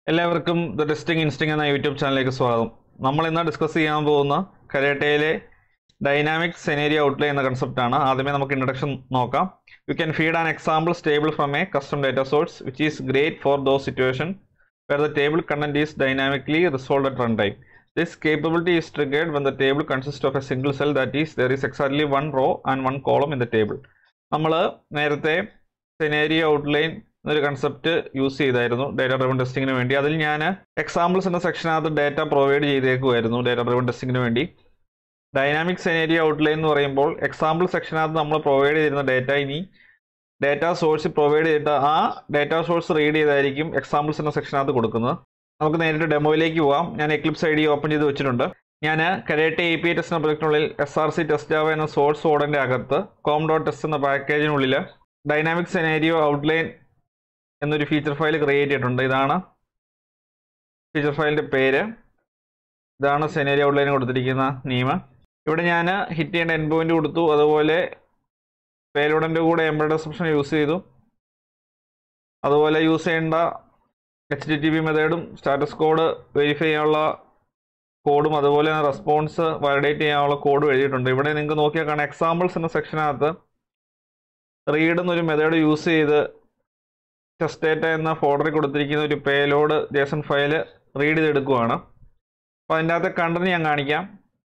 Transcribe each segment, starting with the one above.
എല്ലാവർക്കും the testing ഇൻസ്റ്റിംഗ് എന്ന YouTube ചാനലിലേക്ക് സ്വാഗതം നമ്മൾ ഇന്ന് ഡിസ്കസ് ചെയ്യാൻ പോകുന്ന കരേട്ടയിലെ ഡൈനാമിക് സെനേരിയ ഔട്ട്ലൈൻ എന്ന കൺസെപ്റ്റാണ് ആദ്യമേ നമുക്ക് ഇൻട്രഡക്ഷൻ നോക്കാം you can feed an example stable from a custom data source which is great for those situation where the table content is dynamically resolved at runtime. This capability is triggered when the table consists of a single cell that is there is exactly one row and one column in the table. നമ്മൾ നേരത്തെ scenario outline എന്നൊരു concept use ചെയ്തായിരുന്നു data driven ടെസ്റ്റിങ്ങിന് വേണ്ടി അതിൽ ഞാൻ examples എന്ന സെക്ഷനകത്ത് ഡേറ്റ പ്രൊവൈഡ് ചെയ്തേക്കുമായിരുന്നു ഡേറ്റ ഡ്രിവൺ ടെസ്റ്റിങ്ങിന് വേണ്ടി ഡൈനാമിക് സെനേരിയ ഔട്ട്ലൈൻ എന്ന് പറയുമ്പോൾ എക്സാമ്പിൾ സെക്ഷനകത്ത് നമ്മൾ പ്രൊവൈഡ് ചെയ്തിരുന്ന ഡേറ്റ ഇനി ഡേറ്റ സോഴ്സ് പ്രൊവൈഡ് ചെയ്തിട്ട് ആ ഡേറ്റ സോഴ്സ് റീഡ് ചെയ്തായിരിക്കും എക്സാമ്പിൾസ് എന്ന സെക്ഷനകത്ത് കൊടുക്കുന്നത് നമുക്ക് നേരിട്ട് ഡെമോയിലേക്ക് പോവാം ഞാൻ എക്ലിപ്സ് ഐ ഡി ഓപ്പൺ ചെയ്ത് വെച്ചിട്ടുണ്ട് ഞാൻ Karate A P I test എന്ന പ്രൊജക്റ്റിനുള്ളിൽ S R C test java എന്ന സോഴ്സ് ഓർഡറിൻ്റെ അകത്ത് കോം ഡോട്ട് ടെസ്റ്റ് എന്ന പാക്കേജിനുള്ളിൽ ഡൈനാമിക് സെനേരിയോ ഔട്ട്ലൈൻ എന്നൊരു ഫീച്ചർ ഫയൽ ക്രിയേറ്റ് ചെയ്തിട്ടുണ്ട് ഇതാണ് ഫീച്ചർ ഫയലിൻ്റെ പേര് ഇതാണ് സെനേരിയോ ഔട്ട്ലൈൻ കൊടുത്തിരിക്കുന്ന നിയമം ഇവിടെ ഞാൻ ഹിറ്റ് ചെയ്യേണ്ട എൻ പോയിന്റ് കൊടുത്തു അതുപോലെ പേലോഡിൻ്റെ കൂടെ എംബഡ് എക്സെപ്ഷൻ യൂസ് ചെയ്തു അതുപോലെ യൂസ് ചെയ്യേണ്ട എച്ച് ഡി ടി പി മെത്തേഡും സ്റ്റാറ്റസ് കോഡ് വെരിഫൈ ചെയ്യാനുള്ള കോഡും അതുപോലെ തന്നെ റെസ്പോൺസ് വാലിഡേറ്റ് ചെയ്യാനുള്ള കോഡും എഴുതിയിട്ടുണ്ട് ഇവിടെ നിങ്ങൾക്ക് നോക്കിയാൽ കാണാം എക്സാമ്പിൾസ് എന്ന സെക്ഷനകത്ത് റീഡ് എന്നൊരു മെത്തേഡ് യൂസ് ചെയ്ത് ടെസ്റ്റ് ഡേറ്റ എന്ന ഫോൾഡറിൽ കൊടുത്തിരിക്കുന്ന ഒരു പേലോഡ് ജേസൺ ഫയൽ റീഡ് ചെയ്തെടുക്കുവാണ് അപ്പോൾ അതിൻ്റെ അകത്തെ കണ്ടന്റ് ഞാൻ കാണിക്കാം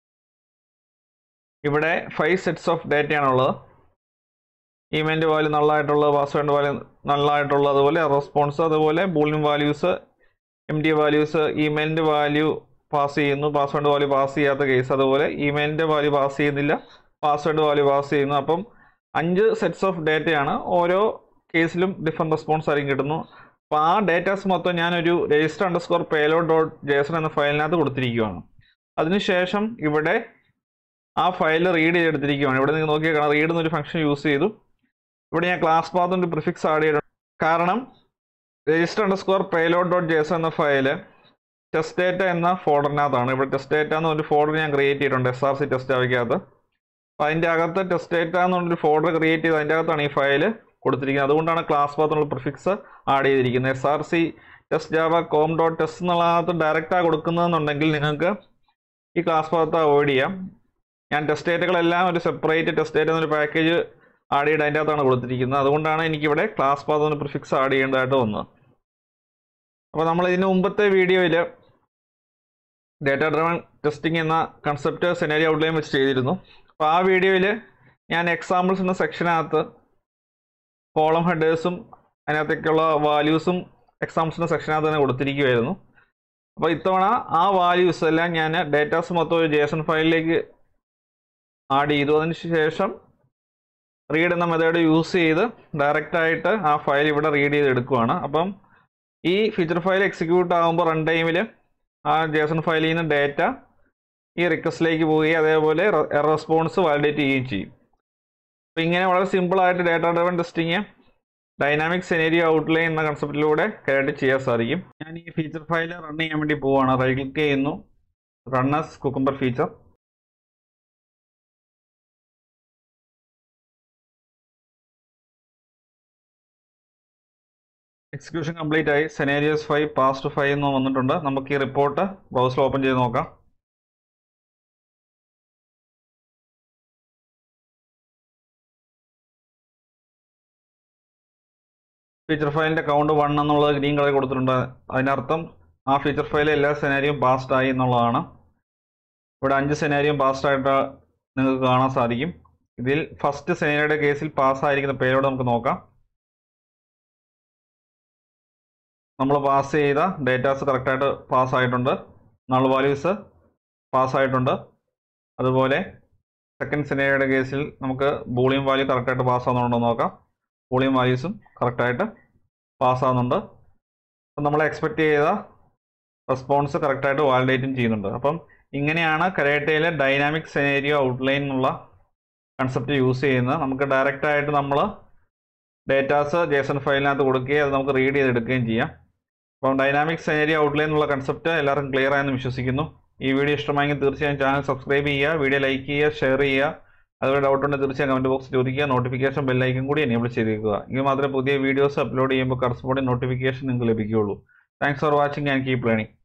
ഇവിടെ ഫൈവ് സെറ്റ്സ് ഓഫ് ഡേറ്റയാണുള്ളത് ഇമെയിലിൻ്റെ വാല്യൂ നല്ലതായിട്ടുള്ളത് പാസ്വേഡ് വാല്യൂ നല്ലതായിട്ടുള്ളത് അതുപോലെ റെസ്പോൺസ് അതുപോലെ boolean values empty values ഇമെയിലിൻ്റെ വാല്യൂ പാസ് ചെയ്യുന്നു പാസ്വേഡ് വാല്യൂ പാസ് ചെയ്യാത്ത കേസ് അതുപോലെ ഇമെയിലിൻ്റെ വാല്യൂ പാസ് ചെയ്യുന്നില്ല പാസ്വേഡ് വാല്യൂ പാസ് ചെയ്യുന്നു അപ്പം അഞ്ച് സെറ്റ്സ് ഓഫ് ഡേറ്റയാണ് ഓരോ കേസിലും ഡിഫറെൻറ്റ് റെസ്പോൺസ് ആയിരിക്കും കിട്ടുന്നു അപ്പോൾ ആ ഡേറ്റാസ് മൊത്തം ഞാനൊരു register under score payload dot JSON എന്ന ഫയലിനകത്ത് കൊടുത്തിരിക്കുകയാണ് അതിനുശേഷം ഇവിടെ ആ ഫയൽ റീഡ് ചെയ്തെടുത്തിരിക്കുകയാണ് ഇവിടെ നിങ്ങൾ നോക്കിയാൽ കാണാം റീഡ് എന്നൊരു ഫംഗ്ഷൻ യൂസ് ചെയ്തു ഇവിടെ ഞാൻ ക്ലാസ് പാത്ത് ഒരു പ്രിഫിക്സ് ആഡ് ചെയ്തിട്ടുണ്ട് കാരണം register under score payload dot JSON എന്ന ഫയല് ടെസ്റ്റ് ഡേറ്റ എന്ന ഫോൾഡറിനകത്താണ് ഇവിടെ ടെസ്റ്റ് ഡേറ്റ എന്നൊരു ഫോൾഡർ ഞാൻ ക്രിയേറ്റ് ചെയ്തിട്ടുണ്ട് എസ് ആർ സി ടെസ്റ്റ് ആവിക്കകത്ത് അപ്പോൾ അതിൻ്റെ അകത്ത് ടെസ്റ്റ് ഡേറ്റ എന്നുള്ളൊരു ഫോൾഡർ ക്രിയേറ്റ് ചെയ്ത് അതിൻ്റെ അകത്താണ് ഈ ഫയൽ കൊടുത്തിരിക്കുന്നത് അതുകൊണ്ടാണ് ക്ലാസ് പാത്ത് എന്നുള്ള പ്രിഫിക്സ് ആഡ് ചെയ്തിരിക്കുന്നത് S R C test java com dot test എന്നുള്ളതിനകത്ത് ഡയറക്റ്റാണ് കൊടുക്കുന്നതെന്നുണ്ടെങ്കിൽ നിങ്ങൾക്ക് ഈ ക്ലാസ് പാത്ത് അവോയ്ഡ് ചെയ്യാം ഞാൻ ടെസ്റ്റ് ഡേറ്റകളെല്ലാം ഒരു സെപ്പറേറ്റ് ടെസ്റ്റ് ഡേറ്റ എന്നൊരു പാക്കേജ് ആഡ് ചെയ്ത് അതിൻ്റെ അകത്താണ് കൊടുത്തിരിക്കുന്നത് അതുകൊണ്ടാണ് എനിക്കിവിടെ ക്ലാസ് പാത്ത് എന്ന് പ്രിഫിക്സ് ആഡ് ചെയ്യേണ്ടതായിട്ട് വന്നത് അപ്പോൾ നമ്മൾ ഇതിന് മുമ്പത്തെ വീഡിയോയിൽ ഡേറ്റ ഡ്രവൺ ടെസ്റ്റിംഗ് എന്ന കൺസെപ്റ്റ് സെനേരി ഔട്ട്ലൈൻ വെച്ച് ചെയ്തിരുന്നു അപ്പോൾ ആ വീഡിയോയിൽ ഞാൻ എക്സാമ്പിൾസ് എന്ന സെക്ഷനകത്ത് കോളം ഹെഡേഴ്സും അതിനകത്തേക്കുള്ള വാല്യൂസും എക്സാമ്പിൾസിൻ്റെ സെക്ഷനകത്ത് തന്നെ കൊടുത്തിരിക്കുമായിരുന്നു അപ്പോൾ ഇത്തവണ ആ വാല്യൂസ് എല്ലാം ഞാൻ ഡേറ്റാസ് മൊത്തം ഒരു ജേസൺ ഫയലിലേക്ക് ആഡ് ചെയ്തു അതിന് ശേഷം റീഡ് എന്ന മെത്തേഡ് യൂസ് ചെയ്ത് ഡയറക്റ്റ് ആയിട്ട് ആ ഫയൽ ഇവിടെ റീഡ് ചെയ്ത് എടുക്കുവാണ് അപ്പം ഈ ഫീച്ചർ ഫയൽ എക്സിക്യൂട്ട് ആകുമ്പോൾ റൺ ടൈമിൽ ആ ജേസൺ ഫയലിൽ നിന്ന് ഡേറ്റ ഈ റിക്വസ്റ്റിലേക്ക് പോവുകയും അതേപോലെ റെസ്പോൺസ് വാലിഡേറ്റ് ചെയ്യുകയും ചെയ്യും അപ്പോൾ ഇങ്ങനെ വളരെ സിമ്പിളായിട്ട് data driven testing dynamic scenario outline എന്ന കൺസെപ്റ്റിലൂടെ കയറ്റി ചെയ്യാൻ സാധിക്കും ഞാൻ ഈ ഫീച്ചർ ഫയൽ റൺ ചെയ്യാൻ വേണ്ടി പോവുകയാണ് റൈറ്റ് ക്ലിക്ക് ചെയ്യുന്നു run as cucumber feature execution complete ആയി സെനേരിയസ് ഫൈവ് പാസ്റ്റ് ഫൈവ് എന്ന് വന്നിട്ടുണ്ട് നമുക്ക് ഈ റിപ്പോർട്ട് ബ്രൗസർ ഓപ്പൺ ചെയ്ത് നോക്കാം ഫീച്ചർ ഫയലിൻ്റെ കൗണ്ട് വൺ എന്നുള്ളത് ഗ്രീൻ കളർ കൊടുത്തിട്ടുണ്ട് അതിനർത്ഥം ആ ഫീച്ചർ ഫയൽ എല്ലാ സെനാരിയും പാസ്ഡ് ആയി എന്നുള്ളതാണ് ഇവിടെ അഞ്ച് സെനാരിയും പാസ്ഡ് ആയിട്ട് നിങ്ങൾക്ക് കാണാൻ സാധിക്കും ഇതിൽ ഫസ്റ്റ് സെനാരിയുടെ കേസിൽ പാസ്സായിരിക്കുന്ന പേരോട് നമുക്ക് നോക്കാം നമ്മൾ പാസ് ചെയ്ത ഡേറ്റാസ് കറക്റ്റായിട്ട് പാസ് ആയിട്ടുണ്ട് നൾ വാല്യൂസ് പാസ് ആയിട്ടുണ്ട് അതുപോലെ സെക്കൻഡ് സിനേരിയുടെ കേസിൽ നമുക്ക് ബൂളിയം വാല്യൂ കറക്റ്റായിട്ട് പാസ് ആകുന്നുണ്ടോ നോക്കാം ബൂളിയം വാല്യൂസും കറക്റ്റായിട്ട് പാസ് ആകുന്നുണ്ട് അപ്പം നമ്മൾ എക്സ്പെക്റ്റ് ചെയ്ത റെസ്പോൺസ് കറക്റ്റായിട്ട് വാലിഡേറ്റും ചെയ്യുന്നുണ്ട് അപ്പം ഇങ്ങനെയാണ് കരേട്ടയിലെ ഡൈനാമിക് സെനേരിയോ ഔട്ട്ലൈൻ എന്നുള്ള കൺസെപ്റ്റ് യൂസ് ചെയ്യുന്നത് നമുക്ക് ഡയറക്റ്റായിട്ട് നമ്മൾ ഡേറ്റാസ് ജേസൺ ഫയലിനകത്ത് കൊടുക്കുകയും അത് നമുക്ക് റീഡ് ചെയ്തെടുക്കുകയും ചെയ്യാം അപ്പം ഡൈനാമിക് സെനേരിയോ ഔട്ട്ലൈൻ എന്നുള്ള കൺസെപ്റ്റ് എല്ലാവർക്കും ക്ലിയർ ആയെന്ന് വിശ്വസിക്കുന്നു ഈ വീഡിയോ ഇഷ്ടമായെങ്കിൽ തീർച്ചയായും ചാനൽ സബ്സ്ക്രൈബ് ചെയ്യുക വീഡിയോ ലൈക്ക് ചെയ്യുക ഷെയർ ചെയ്യുക അതുപോലെ ഡൗട്ട് ഉണ്ടെങ്കിൽ തീർച്ചയായും കമൻറ്റ് ബോക്സ് ചോദിക്കുക നോട്ടിഫിക്കേഷൻ ബെല്ലൈക്കും കൂടി എനേബിൾ ചെയ്തേക്കുക എങ്കിൽ മാത്രമേ പുതിയ വീഡിയോസ് അപ്ലോഡ് ചെയ്യുമ്പോൾ കറസ്പോണ്ടിങ് നോട്ടിഫിക്കേഷൻ നിങ്ങൾക്ക് ലഭിക്കുകയുള്ളൂ thanks for watching and keep learning